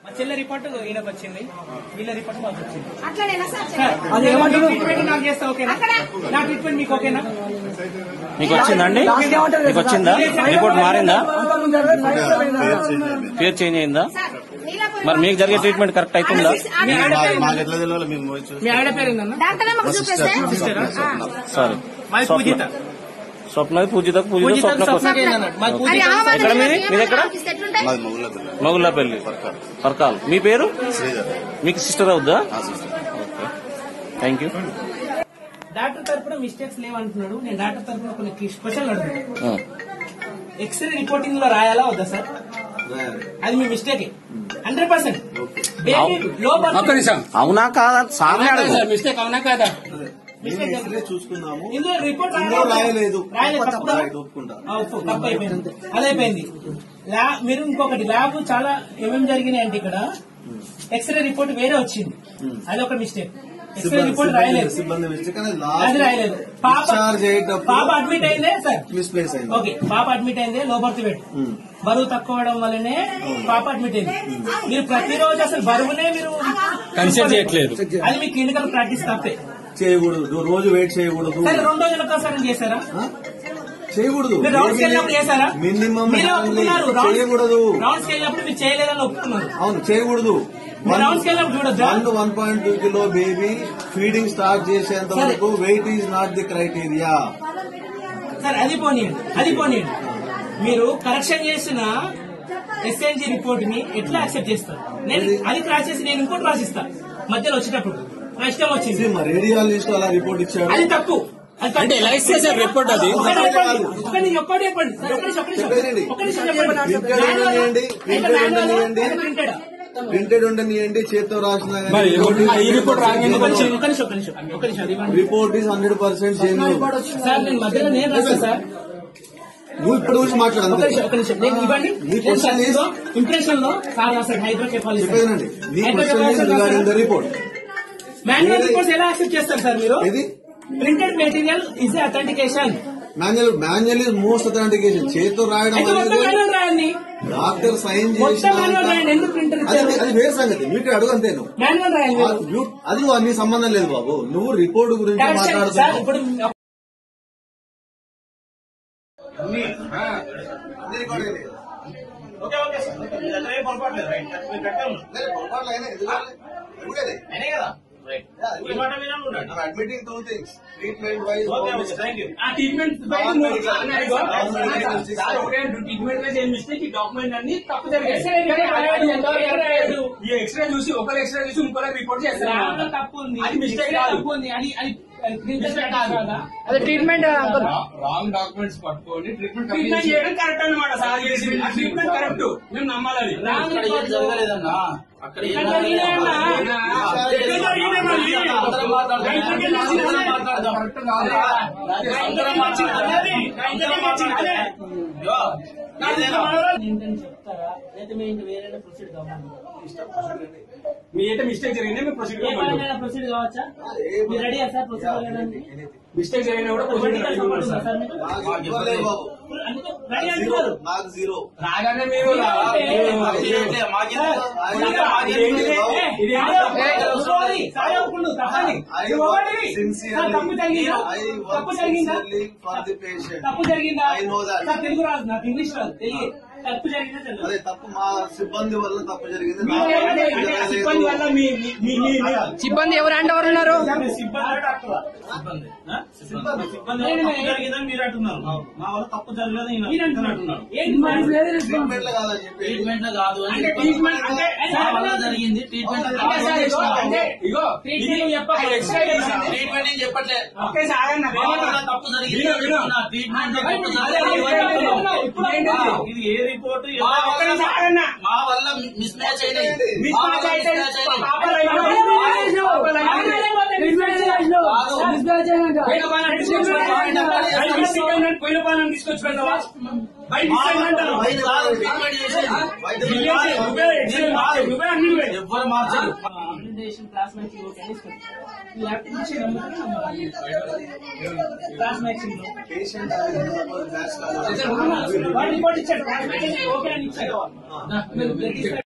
మా చెల్లె రిపోర్ట్ ఈయనకు వచ్చింది వీళ్ళ రిపోర్ట్ మాకు వచ్చింది అట్లనేనా సార్ సార్, చెప్పండి. మీ ట్రీట్మెంట్ నాకు చేస్తే ఓకేనా నా ట్రీట్మెంట్ మీకు ఓకేనా మీకు వచ్చిందండి మీకు వచ్చిందా రిపోర్ట్ మారిందా పేరు చేంజ్ అయిందా సార్, నీలాపూర్ మరి మీకు జరిగే ట్రీట్మెంట్ కరెక్ట్ అవుతుందా మీ ఆవిడ పేరు మాకు ఎట్లా తెలియాలి మేము పోయి చూసి మీ ఆవిడ పేరు ఏందన్నా డాక్టర్ మాకు చూపిస్తే సిస్టరా? సారీ మాది పూజిత స్వప్న పూజిత పూజిత పూజిత స్వప్న స్వప్నకి ఏందన్నా మాది అది పూజిత ఆమె ఎక్కడ మీది? మీది ఎక్కడ? ఆఫీస్ ఎట్లుంటాయి? మాది మొగుళ్ళ పిల్ల మగుళ్ళపల్లి పర్కాల్ మీ పేరు శ్రీధర్ మీకు సిస్టర్ అవుద్దా ఆ సిస్టర్ థ్యాంక్ యూ డాక్టర్ తరపున మిస్టేక్స్ లేవంటున్నాడు నేను డాక్టర్ తరపున కొన్ని క్వశ్చన్లు అడుగుతాను ఎక్స్రే రిపోర్టింగ్ లో రాయాలా వద్దా సార్ అది మీ మిస్టేక్ హండ్రెడ్ పర్సెంట్ బేబీ లో ఒక్క నిమిషం అవునా కాదా సార్నే అడగ సార్ మిస్టేక్ అవునా కాదా మేము ఎక్స్రే చూసుకున్నాము ఇందులో రిపోర్ట్ ఇందులో రాయలేదు రాయలేదు తప్పుదా? రైట్, ఒప్పుకుంటా ఆ, ఒప్పు, తప్పు అయిపోయింది అదైపోయింది ల్యా మీరు ఇంకొకటి ల్యాబ్ చాలా ఏమేమి జరిగినాయి అంటే ఇక్కడ ఎక్స్రే రిపోర్ట్ వేరే వచ్చింది అది ఒక మిస్టేక్ ఎక్స్రే సిబ్బంది రిపోర్ట్ సిబ్బంది రాయలేదు సిబ్బంది మిస్టేక్ కానీ అది లాస్ట్ రాయలేదు పాప డిశ్చార్జ్ అయ్యేటప్పుడు పాప అడ్మిట్ అయిందే సార్ మిస్ప్లేస్ అయింది ఓకే పాప అడ్మిట్ అయిందే లో బర్త్ వెయిట్ ఉమ్. బరువు తక్కువ అవడం వల్లనే పాప అడ్మిట్ అయింది మీరు ప్రతిరోజు అసలు బరువునే మీరు కన్సిడర్ చేయట్లేదు అది మీ క్లినికల్ ప్రాక్టీస్ తప్పే చేయకూడదు రోజు వెయిట్ చేయకూడదు సరే రెండు రోజుల ఒకసారి చేశారా ఆ? చేయకూడదు మీరు రౌండ్స్కి వెళ్ళినప్పుడు చేశారా మినిమం మీరే ఒప్పుకున్నారు రౌండ్స్- చేయకూడదు రౌండ్స్కి వెళ్ళినప్పుడు మీరు చేయలేదని ఒప్పుకున్నారు అవును చేయకూడదు మీరు రౌండ్స్కి వెళ్ళినప్పుడు చూడొద్దా one one point two kilo baby feeding start చేసేంత సరే. వరకు weight is not the criteria సరే అది పోనీయండి అది పోనీయండి మీరు కరెక్షన్ చేసిన ఎస్ఎన్జి రిపోర్ట్ ని ఎట్లా యాక్సెప్ట్ చేస్తారు నేను అది క్రాస్ చేసి నేను ఇంకోటి రాసిస్తా మధ్యలో వచ్చేటప్పుడు నా ఇష్టం వచ్చింది మా రేడియాలజిస్ట్ అలా రిపోర్ట్ ఇచ్చాడు అది తప్పు అది తప్పు. అంటే ఎలా ఇస్తే సార్ రిపోర్ట్ అది ఒక్కటి చెప్పండి. ఒక్కటి ఒక్కటి చెప్పండి ఒక్క నిమిషం, ఒక్క నిమిషం. చెప్పేయండి. ఒక్క నిమిషం చెప్పండి. Printed ఉండనియండి, అయితే printed manual ఆ? ఉండనియండి. అయితే printed ఆ? ప్రింటెడ్ ఉండనియండి చేత్తో రాసిన మరి ఈ రిపోర్ట్ రాగానే ఒక్క నిమిషం, ఒక్క నిమిషం, ఒక్క నిమిషం, ఒక్క నిమిషం, అది ఇవ్వండి. Report is hundred percent genuine sir నేను మధ్యలో నేను రాస్తా సార్ నువ్వు ఇప్పుడు గురించి ఒక మాట్లాడు నిమిషం ఒక నిమిషం నేను ఇవ్వండి మీ క్వశ్చన్ ఈస్ ఇంప్రెషన్ లో సార్ రాశాడు హైడ్రోకెఫాలిస్ చెప్పేదండి మీ question is regarding the report manual reports ఎలా యాక్సెప్ట్ చేస్తారు సార్ మీరు ఇది printed material is authentication manual manual is most authentication చేతితో రాయడం అయితే మొత్తం అనేది మాన్యువల్ రాయండి డాక్టర్ సైన్ మొత్తం మాన్యువల్ రాయండి ఎందుకు ప్రింటర్ అది ఇచ్చారు అది వేరే సంగతి మీకు అడుగు అంతే నువ్వు మాన్యువల్ రాయండి ఆ, you- అది నీ సంబంధం లేదు బాబు నువ్వు రిపోర్ట్ గురించి సార్ మాట్లాడుతున్నావు ఇప్పుడు ఓకే ఓకే సార్ అట్లా ఏం పొరపాటు లేదు రైట్ మీరు కరెక్టే ఉన్నారు. అయినాయి కదా రైట్ ఈ మాట మీద ఉండండి admitting two things treatment wise okay okay thank you ఆ ట్రీట్మెంట్ బయట Non మూడు medical. అన్నారు ఇగో. Non medical. సార్ ఒకటే ట్రీట్మెంట్ లో చేసిన మిస్టేక్ ఈ డాక్యుమెంట్ అన్ని తప్పు జరిగాయి X-ray report రాయడు, ఎవరు రాయడు? ఈ ఎక్స్రే చూసి ఒకరు ఎక్స్రే చూసి ఇంకొకరు రిపోర్ట్ చేస్తారు దాంట్లో తప్పు ఉంది అది mistake ఇక్కడ కాదు. తప్పు ఉంది అది అది అది printed Mistake కాదు కాదు. కదా అది ట్రీట్మెంట్ రాంగ్ డాక్యుమెంట్స్ పట్టుకొని ట్రీట్మెంట్ ట్రీట్మెంట్ చేయడం కరెక్ట్ అనమాట సార్ చేసి ఆ ట్రీట్మెంట్ కరెక్ట్ మేము నమ్మాలి అది రాంగ్ రిపోర్ట్ అక్కడ ఇక్కడ జరిగినాయన్నా. ఇక్కడ జరిగినాయి మళ్ళీ. ఇక్కడ జరిగినాయి. కరెక్ట్ కాదు అందరం వచ్చింది అదే. అందరం వచ్చింది అదే. ఏంటని చెప్తారా లేదా మీ ఇంక వేరే ప్రొసీడ్ కావాలి మీ అయితే మిస్టేక్ జరిగింది మేము ప్రొసీడ్ ఏ పరంగా ప్రొసీడ్ కావచ్చా మీరు రెడీ సార్ ప్రొసీడ్ అవ్వడానికి మిస్టేక్ జరిగినా కూడా పొలిటికల్ సపోర్ట్ ఉందా ప్రొసీడ్ సార్ మీకు నాకు ఇవ్వలేదు బాబు అందుకే రెడీ జీరో అంటున్నారు నాకు జీరో రాగానే మీరు రా- మేము- ఇది సారీ సారీ ఒప్పుకుండు తప్పని I నువ్వు work ఒకటివి. sincerely. సార్, తప్పు జరిగిందా I work తప్పు జరిగిందా sincerely for the patient. తప్పు జరిగిందా I know that. Sir Telugu రాదు నాకు ఇంగ్లీష్ రాదు తెలియదు తప్పు జరిగిందా తెలియదు అదే తప్పు మా సిబ్బంది వల్ల తప్పు జరిగింది మీ నాకు అంటే- తెలియదు. అంటే ఆ సిబ్బంది వల్ల మీ మీ- మీ మీ- మీ- సిబ్బంది ఎవరు అంటే ఎవరు ఉన్నారు సిబ్బంది డాక్టర్ సిబ్బంది ఆ? సిబ్బంది సిబ్బంది వల్ల తప్పు జరిగిందని మీరు అంటున్నారు మా వల్ల తప్పు జరగలేదు మీరు అంటున్నారు ఏంటి మరి? ట్రీట్మెంట్ లో కాదని చెప్పి ట్రీట్మెంట్ లో కాదు అని అంటే ట్రీట్మెంట్ అంటే మా వల్ల జరిగింది ట్రీట్మెంట్ లో అంటే సార్ ఇగో, అంటే ఇగో ట్రీట్మెంట్ ఇది చెప్పాలి. ఎక్స్రే చేసింది. ట్రీట్మెంట్ ఏం చెప్పట్లే ఒకే సార్ అన్న, మా వల్ల వేరే తప్పు జరిగింది విను, విను. చెప్తున్నా. ట్రీట్మెంట్ లో తప్పు అదే జరిగింది. ఇవన్నీ అంటున్నావు. ఇప్పుడు ఏంటిది? ఇది ఏ రిపోర్ట్ మా ఒక్క సార్ అన్న. మా వల్ల మిస్ మ్యాచ్ అయినాయి మిస్ మా మ్యాచ్ వల్ల అయితే మిస్ మ్యాచ్ అయినాయి. పాప లైఫ్ లో- పాప లైఫ్ లో- పోయిన పాలన తీసుకొచ్చి పెడతావా? బయట మిస్టేక్ అయిందని పోయిన పాలన తీసుకొచ్చి పెడతావా? బయట మా మిస్టేక్ అంటారు. వైద్య కాదు, ట్రీట్మెంట్ చేసేది. వైద్య నువ్వే చేయి, నువ్వే ఎక్స్రే మార్చు, నువ్వే అన్ని నువ్వే. ఎవ్వరు మార్చరు class matching class matching patient అనేది బ్యాచ్ కాదు వాడు రిపోర్ట్ ఇచ్చాడు క్లాస్ మ్యాచింగ్ ఓకే అని ఇచ్చాడు